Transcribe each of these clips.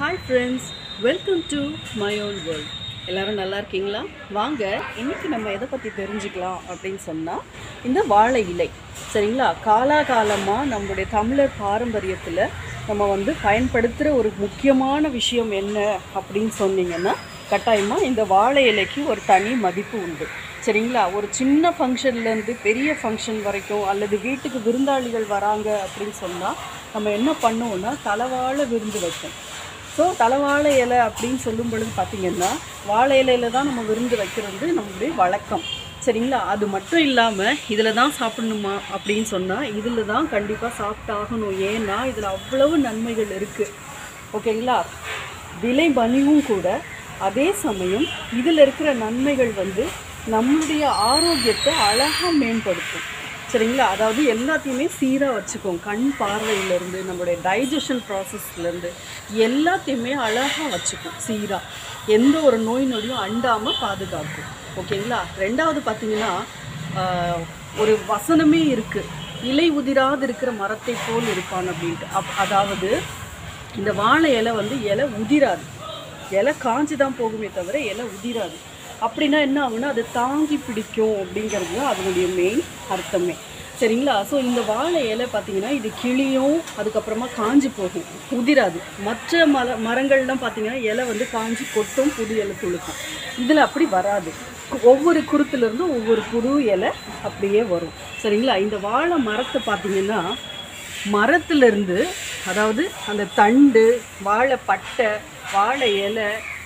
hi friends welcome to my own world எல்லாரும் நல்லா இருக்கீங்களா வாங்க இன்னைக்கு நம்ம எதை பற்றி தெரிஞ்சுக்கலாம் அப்படின்னு சொன்னால் இந்த வாழை இலை சரிங்களா காலாகாலமாக நம்மளுடைய தமிழர் பாரம்பரியத்தில் நம்ம வந்து பயன்படுத்துகிற ஒரு முக்கியமான விஷயம் என்ன அப்படின்னு சொன்னீங்கன்னா கட்டாயமாக இந்த வாழை இலைக்கு ஒரு தனி மதிப்பு உண்டு சரிங்களா ஒரு சின்ன ஃபங்க்ஷன்லேருந்து பெரிய ஃபங்க்ஷன் வரைக்கும் அல்லது வீட்டுக்கு விருந்தாளிகள் வராங்க அப்படின்னு சொன்னால் நம்ம என்ன பண்ணுவோம்னா தலவாழை விருந்து வைப்போம் ஸோ தலவாழை இலை அப்படின்னு சொல்லும் பொழுது பார்த்திங்கன்னா வாழை இலையில தான் நம்ம விருந்து வைக்கிறது நம்மளுடைய வழக்கம் சரிங்களா அது மட்டும் இல்லாமல் இதில் தான் சாப்பிடணுமா அப்படின்னு சொன்னால் இதில் தான் கண்டிப்பாக சாப்பிட்டாகணும் ஏன்னா இதில் அவ்வளவு நன்மைகள் இருக்குது ஓகேங்களா விலை மலிவும் கூட அதே சமயம் இதில் இருக்கிற நன்மைகள் வந்து நம்மளுடைய ஆரோக்கியத்தை அழகாக மேம்படுத்தும் சரிங்களா அதாவது எல்லாத்தையுமே சீராக வச்சுக்கோம் கண் பார்வையிலேருந்து நம்மளுடைய டைஜஷன் ப்ராசஸ்லேருந்து எல்லாத்தையுமே அழகாக வச்சுக்கும் சீராக எந்த ஒரு நோய் நொடியும் அண்டாமல் பாதுகாக்கும் ஓகேங்களா ரெண்டாவது பார்த்தீங்கன்னா ஆஹ், ஒரு வசனமே இருக்குது இலை உதிராது இருக்கிற மரத்தை போல் இருப்பான் அப்படின்ட்டு அப் அதாவது இந்த வாழை இலை வந்து இலை உதிராது இலை காஞ்சி தான் போகுமே தவிர இலை உதிராது அப்படின்னா என்ன ஆகும்னா அது தாங்கி பிடிக்கும் அப்படிங்கிறது தான் அதனுடைய மெயின் அர்த்தமே சரிங்களா ஸோ இந்த வாழை இலை பார்த்தீங்கன்னா இது கிளியும் அதுக்கப்புறமா காஞ்சி போகும் உதிராது மற்ற மர மரங்கள்லாம் பார்த்தீங்கன்னா இலை வந்து காஞ்சி கொட்டும் புது இலை துளுக்கும் இதில் அப்படி வராது ஒவ்வொரு குருத்துலேருந்தும் ஒவ்வொரு புது இலை அப்படியே வரும் சரிங்களா இந்த வாழை மரத்தை பார்த்தீங்கன்னா மரத்துலேருந்து அதாவது அந்த தண்டு வாழை பட்டை வாழை இலை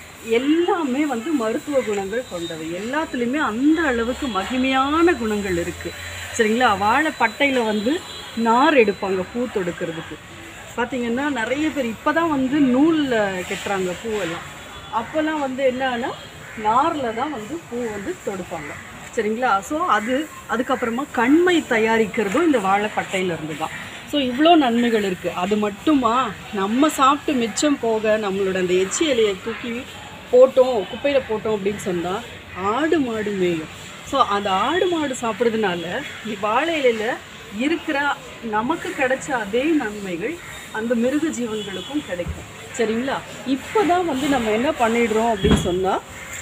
எல்லாமே வந்து மருத்துவ குணங்கள் கொண்டவை எல்லாத்துலேயுமே அந்த அளவுக்கு மகிமையான குணங்கள் இருக்குது சரிங்களா வாழை பட்டையில் வந்து நார் எடுப்பாங்க பூ தொடுக்கிறதுக்கு பார்த்தீங்கன்னா நிறைய பேர் இப்போ தான் வந்து நூலில் கெட்டுறாங்க பூவெல்லாம் அப்போல்லாம் வந்து என்னன்னா நாரில் தான் வந்து பூ வந்து தொடுப்பாங்க சரிங்களா ஸோ அது அதுக்கப்புறமா கண்மை தயாரிக்கிறதும் இந்த வாழைப்பட்டையிலேருந்து தான் ஸோ இவ்வளோ நன்மைகள் இருக்குது அது மட்டுமா நம்ம சாப்பிட்டு மிச்சம் போக நம்மளோட அந்த எச்சி இலையை தூக்கி போட்டோம் குப்பையில் போட்டோம் அப்படின்னு சொன்னால் ஆடு மாடு மேயும் ஸோ அந்த ஆடு மாடு சாப்பிட்றதுனால வாழை இலையில் இருக்கிற நமக்கு கிடைச்ச அதே நன்மைகள் அந்த மிருக ஜீவன்களுக்கும் கிடைக்கும் சரிங்களா இப்போ தான் வந்து நம்ம என்ன பண்ணிடுறோம் அப்படின்னு சொன்னால்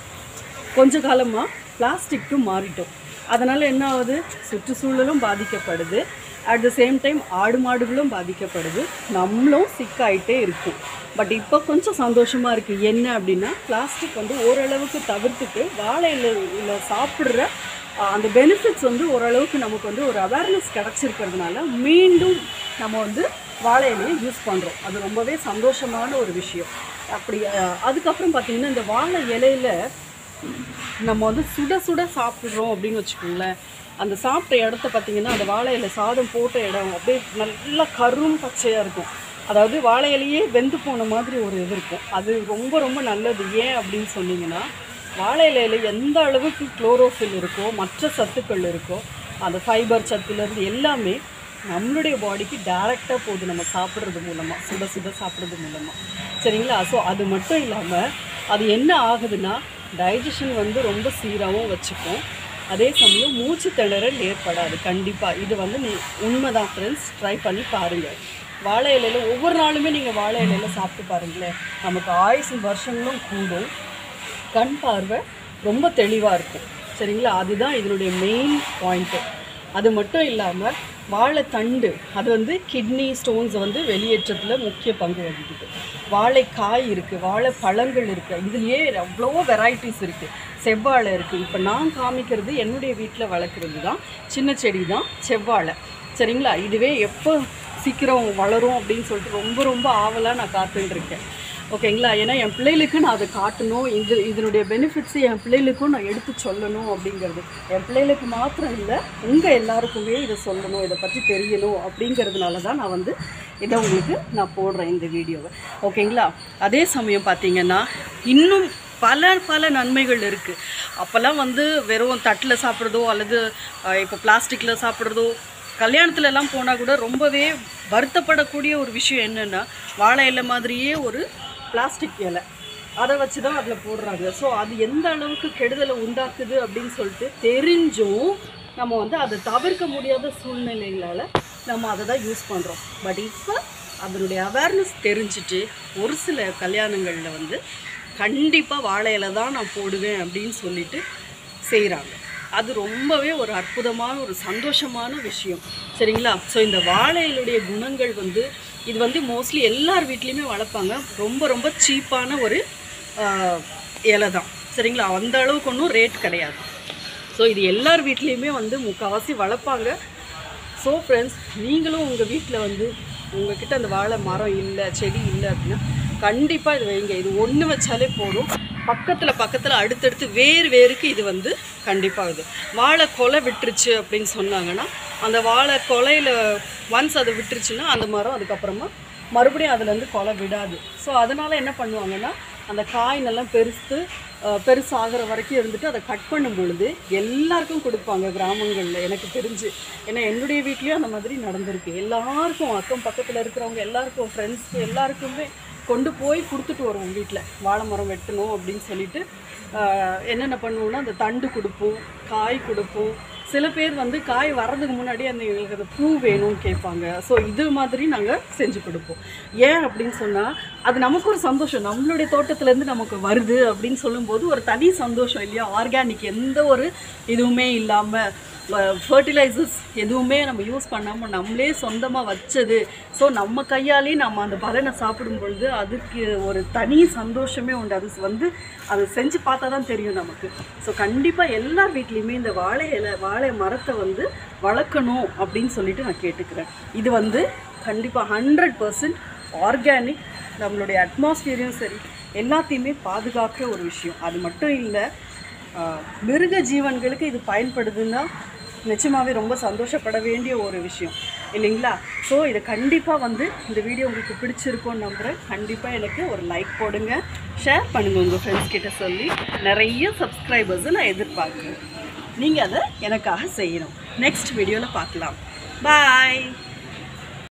கொஞ்ச காலமாக பிளாஸ்டிக்கு மாறிட்டோம் அதனால் என்ன ஆகுது சுற்றுச்சூழலும் பாதிக்கப்படுது அட் த சேம் டைம் ஆடு மாடுகளும் பாதிக்கப்படுது நம்மளும் சிக்காயிட்டே இருக்கும் பட் இப்போ கொஞ்சம் சந்தோஷமாக இருக்குது என்ன அப்படின்னா பிளாஸ்டிக் வந்து ஓரளவுக்கு தவிர்த்துட்டு வாழை இலையில சாப்பிட்ற ஆஹ், அந்த பெனிஃபிட்ஸ் வந்து ஓரளவுக்கு நமக்கு வந்து ஒரு அவேர்னஸ் கிடச்சிருக்கிறதுனால மீண்டும் நம்ம வந்து வாழை இலையை யூஸ் பண்ணுறோம் அது ரொம்பவே சந்தோஷமான ஒரு விஷயம் அப்படி ஆஹ், அதுக்கப்புறம் பார்த்திங்கன்னா இந்த வாழை இலையில நம்ம வந்து சுட சுட சாப்பிட்றோம் அப்படின்னு வச்சுக்கோங்களேன் அந்த சாப்பிட்ட இடத்த பார்த்தீங்கன்னா அந்த வாழை இலை சாதம் போட்ட இடம் அப்படியே நல்லா கரும் பச்சையாக இருக்கும் அதாவது வாழை இலையே வெந்து போன மாதிரி ஒரு இது இருக்கும் அது ரொம்ப ரொம்ப நல்லது ஏன் அப்படின்னு சொன்னீங்கன்னா வாழை இலையில எந்த அளவுக்கு குளோரோஃபில் இருக்கோ மற்ற சத்துக்கள் இருக்கோ அந்த ஃபைபர் சத்துலேருந்து எல்லாமே நம்மளுடைய பாடிக்கு டைரெக்டாக போகுது நம்ம சாப்பிட்றது மூலமாக சுட சுட சாப்பிட்றது மூலமாக சரிங்களா ஸோ அது மட்டும் இல்லாமல் அது என்ன ஆகுதுன்னா டைஜஷன் வந்து ரொம்ப சீராகவும் வச்சுக்கும் அதே சமயம் மூச்சு திணறல் ஏற்படாது கண்டிப்பாக இது வந்து நீ உண்மைதான் ஃப்ரெண்ட்ஸ் ட்ரை பண்ணி பாருங்கள் வாழை இலையில ஒவ்வொரு நாளுமே நீங்கள் வாழை இலையில சாப்பிட்டு பாருங்களேன் நமக்கு ஆயுசு வருஷங்களும் கூடும் கண் பார்வை ரொம்ப தெளிவாக இருக்கும் சரிங்களா அதுதான் இதனுடைய மெயின் பாயிண்ட்டு அது மட்டும் இல்லாமல் வாழைத்தண்டு அது வந்து கிட்னி ஸ்டோன்ஸை வந்து வெளியேற்றத்தில் முக்கிய பங்கு வகிக்குது வாழைக்காய் இருக்குது வாழைப்பழங்கள் இருக்குது இதுலேயே அவ்வளோ வெரைட்டிஸ் இருக்குது செவ்வாழை இருக்குது இப்போ நான் காமிக்கிறது என்னுடைய வீட்டில் வளர்க்குறது தான் சின்ன செடி தான் செவ்வாழை சரிங்களா இதுவே எப்போ சீக்கிரம் வளரும் அப்படின்னு சொல்லிட்டு ரொம்ப ரொம்ப ஆவலாக நான் காத்துட்டு இருக்கேன் ஓகேங்களா ஏன்னா என் பிள்ளைகளுக்கு நான் அதை காட்டணும் இது இதனுடைய பெனிஃபிட்ஸ் என் பிள்ளைகளுக்கும் நான் எடுத்து சொல்லணும் அப்படிங்கிறது என் பிள்ளைகளுக்கு மாத்திரம் இல்லை உங்கள் எல்லாருக்குமே இதை சொல்லணும் இதை பற்றி தெரியணும் அப்படிங்கிறதுனால தான் நான் வந்து இதை உங்களுக்கு நான் போடுறேன் இந்த வீடியோவை ஓகேங்களா அதே சமயம் பார்த்தீங்கன்னா இன்னும் பல பல நன்மைகள் இருக்குது அப்போல்லாம் வந்து வெறும் தட்டில் சாப்பிட்றதோ அல்லது அஹ், இப்போ பிளாஸ்டிக்கில் சாப்பிட்றதோ கல்யாணத்துல எல்லாம் போனால் கூட ரொம்பவே வருத்தப்படக்கூடிய ஒரு விஷயம் என்னென்னா வாழை இலை மாதிரியே ஒரு பிளாஸ்டிக் இலை அதை வச்சு தான் அதில் போடுறாங்க ஸோ அது எந்த அளவுக்கு கெடுதலை உண்டாக்குது அப்படின்னு சொல்லிட்டு தெரிஞ்சும் நம்ம வந்து அதை தவிர்க்க முடியாத சூழ்நிலைகளால் நம்ம அதை தான் யூஸ் பண்ணுறோம் பட் இப்போ அதனுடைய அவேர்னஸ் தெரிஞ்சுட்டு ஒரு சில கல்யாணங்களில் வந்து கண்டிப்பாக வாழை இலை தான் நான் போடுவேன் அப்படின்னு சொல்லிட்டு செய்கிறாங்க அது ரொம்பவே ஒரு அற்புதமான ஒரு சந்தோஷமான விஷயம் சரிங்களா ஸோ இந்த வாழை இலையுடைய குணங்கள் வந்து இது வந்து மோஸ்ட்லி எல்லார் வீட்லேயுமே வளர்ப்பாங்க ரொம்ப ரொம்ப சீப்பான ஒரு ஆஹ், இலை தான் சரிங்களா அந்த அளவுக்கு ஒன்றும் ரேட் கிடையாது ஸோ இது எல்லார் வீட்லேயுமே வந்து முக்கால்வாசி வளர்ப்பாங்க ஸோ ஃப்ரெண்ட்ஸ் நீங்களும் உங்கள் வீட்டில் வந்து உங்ககிட்ட அந்த வாழை மரம் இல்லை செடி இல்லை அப்படின்னா கண்டிப்பாக இது வைங்க இது ஒன்று வச்சாலே போதும் பக்கத்தில் பக்கத்தில் அடுத்தடுத்து வேறு வேருக்கு இது வந்து கண்டிப்பாக இது வாழை கொலை விட்டுருச்சு அப்படின்னு சொன்னாங்கன்னா அந்த வாழை கொலையில் ஒன்ஸ் அது விட்டுருச்சுன்னா அந்த மரம் அதுக்கப்புறமா மறுபடியும் அதுலேருந்து கொலை விடாது ஸோ அதனால் என்ன பண்ணுவாங்கன்னா அந்த காய் நல்லா பெருசு அஹ், பெருசாகிற வரைக்கும் இருந்துட்டு அதை கட் பண்ணும் பொழுது எல்லாருக்கும் கொடுப்பாங்க கிராமங்களில் எனக்கு தெரிஞ்சு ஏன்னா என்னுடைய வீட்லேயும் அந்த மாதிரி நடந்திருக்கு எல்லாருக்கும் அக்கம் பக்கத்தில் இருக்கிறவங்க எல்லாருக்கும் ஃப்ரெண்ட்ஸ்க்கு எல்லாருக்குமே கொண்டு போய் கொடுத்துட்டு வருவோம் வீட்டில் வாழை மரம் வெட்டணும் அப்படின்னு சொல்லிட்டு ஆஹ், என்னென்ன பண்ணுவோம்னா அந்த தண்டு கொடுப்போம் காய் கொடுப்போம் சில பேர் வந்து காய் வர்றதுக்கு முன்னாடி அந்த எங்களுக்கு அந்த பூ வேணும்னு கேட்பாங்க ஸோ இது மாதிரி நாங்கள் செஞ்சு கொடுப்போம் ஏன் அப்படின்னு சொன்னால் அது நமக்கு ஒரு சந்தோஷம் நம்மளுடைய தோட்டத்துலேருந்து நமக்கு வருது அப்படின்னு சொல்லும்போது ஒரு தனி சந்தோஷம் இல்லையா ஆர்கானிக் எந்த ஒரு இதுவுமே இல்லாமல் ஃபர்டிலைசர்ஸ் எதுவுமே நம்ம யூஸ் பண்ணாமல் நம்மளே சொந்தமாக வச்சது ஸோ நம்ம கையாலே நம்ம அந்த பலனை சாப்பிடும் பொழுது அதுக்கு ஒரு தனி சந்தோஷமே உண்டு அது வந்து அதை செஞ்சு பார்த்தா தான் தெரியும் நமக்கு ஸோ கண்டிப்பாக எல்லார் வீட்லேயுமே இந்த வாழை இலை வாழை மரத்தை வந்து வளர்க்கணும் அப்படின்னு சொல்லிட்டு நான் கேட்டுக்கிறேன் இது வந்து கண்டிப்பாக ஹண்ட்ரட் பர்சன்ட் ஆர்கானிக் நம்மளுடைய அட்மாஸ்பியரையும் சரி எல்லாத்தையுமே பாதுகாக்கிற ஒரு விஷயம் அது மட்டும் இல்லை ஆஹ் மிருக ஜீவன்களுக்கு இது பயன்படுதுன்னா நிச்சயமாகவே ரொம்ப சந்தோஷப்பட வேண்டிய ஒரு விஷயம் இல்லைங்களா ஸோ இதை கண்டிப்பாக வந்து இந்த வீடியோ உங்களுக்கு பிடிச்சிருக்கும்னு நம்புகிறேன் கண்டிப்பாக எனக்கு ஒரு லைக் போடுங்க ஷேர் பண்ணுங்கள் உங்கள் ஃப்ரெண்ட்ஸ் கிட்ட சொல்லி நிறைய சப்ஸ்கிரைபர்ஸை நான் எதிர்பார்க்குறேன் நீங்கள் அதை எனக்காக செய்யணும் நெக்ஸ்ட் வீடியோவில் பார்க்கலாம் பாய்